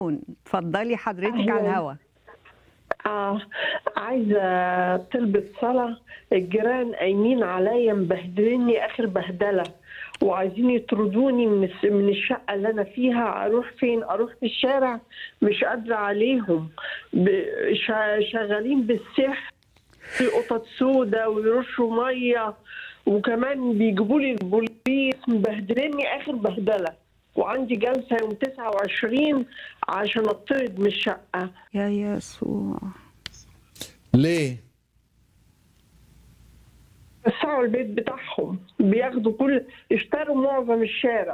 اتفضلي حضرتك على أهلاً. الهوا آه عايزة تلبس صلاة الجيران قايمين عليا مبهدليني آخر بهدلة وعايزين يطردوني من الس- من الشقة اللي أنا فيها أروح فين؟ أروح في الشارع مش قادرة عليهم ب- شا- شغالين بالسحر في قطط سودة ويرشوا مية وكمان بيجيبوا لي البوليس مبهدليني آخر بهدلة وعندي جلسة يوم 29 عشان أطرد من الشقة يا يسوع ليه؟ وسعوا البيت بتاعهم بياخدوا كل اشتروا معظم الشارع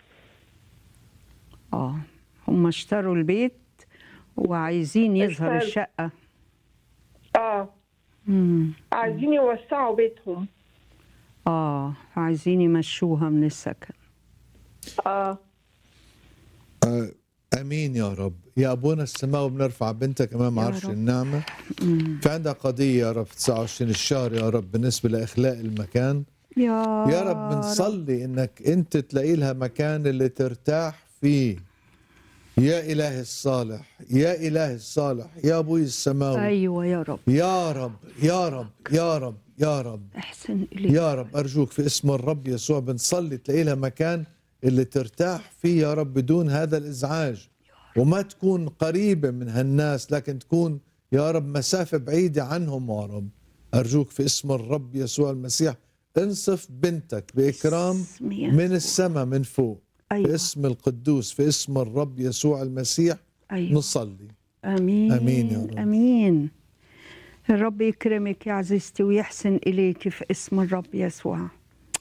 اه هم اشتروا البيت وعايزين يظهر اشتروا. الشقة اه مم. عايزين يوسعوا بيتهم اه عايزين يمشوها من السكن اه آه، امين يا رب يا ابونا السماوي بنرفع بنتك امام يا عرش رب. النعمه في عندها قضيه يا رب 29 الشهر يا رب بالنسبه لاخلاء المكان يا يا رب بنصلي انك انت تلاقي لها مكان اللي ترتاح فيه يا الهي الصالح يا الهي الصالح يا ابوي السماوي ايوه يا رب يا رب يا رب يا رب يا رب احسن اليك يا رب أرجوك في اسم الرب يسوع بنصلي تلاقي لها مكان اللي ترتاح فيه يا رب بدون هذا الإزعاج وما تكون قريبة من هالناس لكن تكون يا رب مسافة بعيدة عنهم يا رب أرجوك في اسم الرب يسوع المسيح انصف بنتك بإكرام اسم يسوع. من السماء من فوق أيوة. في اسم القدوس في اسم الرب يسوع المسيح ايوه نصلي امين آمين يا رب. امين الرب يكرمك يا عزيزتي ويحسن اليك في اسم الرب يسوع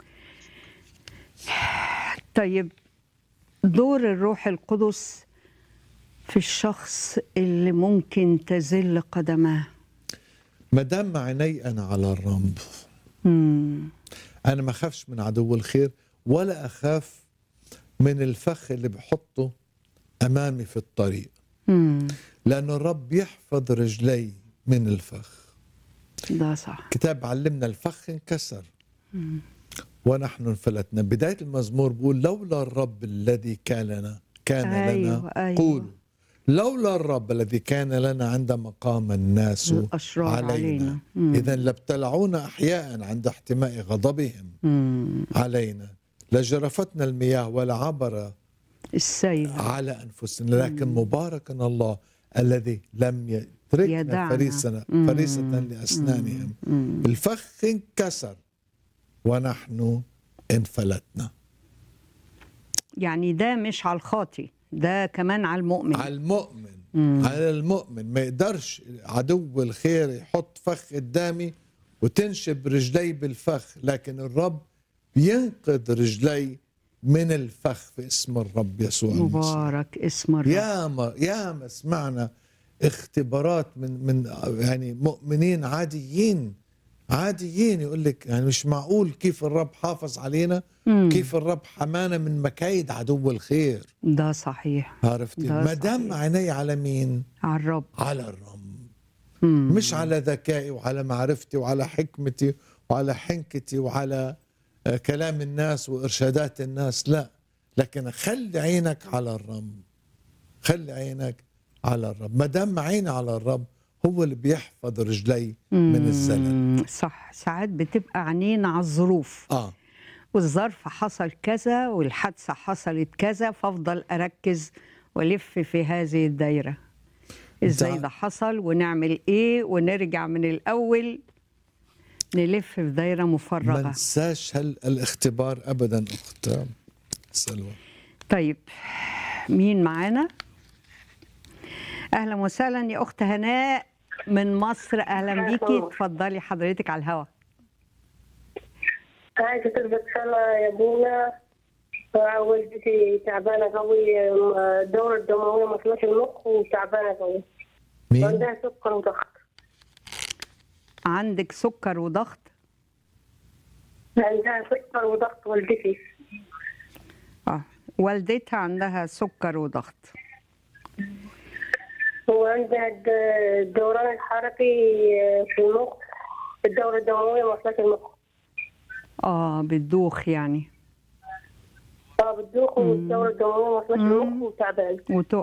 طيب دور الروح القدس في الشخص اللي ممكن تزل قدماه ما دام عيني أنا على الرب مم. انا ما اخافش من عدو الخير ولا اخاف من الفخ اللي بحطه امامي في الطريق مم. لأن الرب يحفظ رجلي من الفخ ده صح كتاب علمنا الفخ انكسر ونحن انفلتنا بداية المزمور بيقول لولا الرب الذي كان لنا كان أيوة، لنا أيوة. قولوا لولا الرب الذي كان لنا عندما قام الناس الأشرار علينا. علينا مم. إذا لابتلعونا أحياء عند احتماء غضبهم مم. علينا لجرفتنا المياه ولا عبر السيد على أنفسنا لكن مبارك الله الذي لم يتركنا يدعنا. فريسة مم. فريسة لأسنانهم مم. الفخ انكسر ونحن انفلتنا يعني ده مش على الخاطي ده كمان على المؤمن على المؤمن على المؤمن ما يقدرش عدو الخير يحط فخ قدامي وتنشب رجلي بالفخ لكن الرب بينقذ رجلي من الفخ في اسم الرب يسوع المسيح مبارك اسم الرب يا ما يا ما سمعنا اختبارات من من يعني مؤمنين عاديين عاديين يقول لك يعني مش معقول كيف الرب حافظ علينا مم. كيف الرب حمانا من مكايد عدو الخير ده صحيح عرفتي ده ما دام صحيح. عيني على مين على الرب على الرب مم. مش على ذكائي وعلى معرفتي وعلى حكمتي وعلى حنكتي وعلى آه، كلام الناس وإرشادات الناس لا لكن خلي عينك على الرب خلي عينك على الرب ما دام عيني على الرب هو اللي بيحفظ رجلي من الزلل مم. صح ساعات بتبقى عينينا على الظروف اه والظرف حصل كذا والحادثة حصلت كذا فافضل أركز والف في هذه الدايرة ازاي ده- ده حصل ونعمل ايه ونرجع من الأول نلف في دايرة ما مفرغة ننساش هال الاختبار ابدا اخت سلوى طيب مين معانا أهلا وسهلا يا أخت هناء من مصر أهلا بيكي اتفضلي حضرتك على الهوا عايزة تلبس صلاة يا بونا والدتي تعبانة قوي الدورة الدموية مصلحة المخ وتعبانة قوي مين وعندها سكر وضغط عندك سكر وضغط عندها سكر وضغط والدتي اه والدتها عندها سكر وضغط وعندها الد- الدوران الحركي في المخ الدورة الدموية مصلحة المخ اه بتدوخ يعني اه بتدوخ والدورة الدموية مصلحة المخ وتعبان وتقع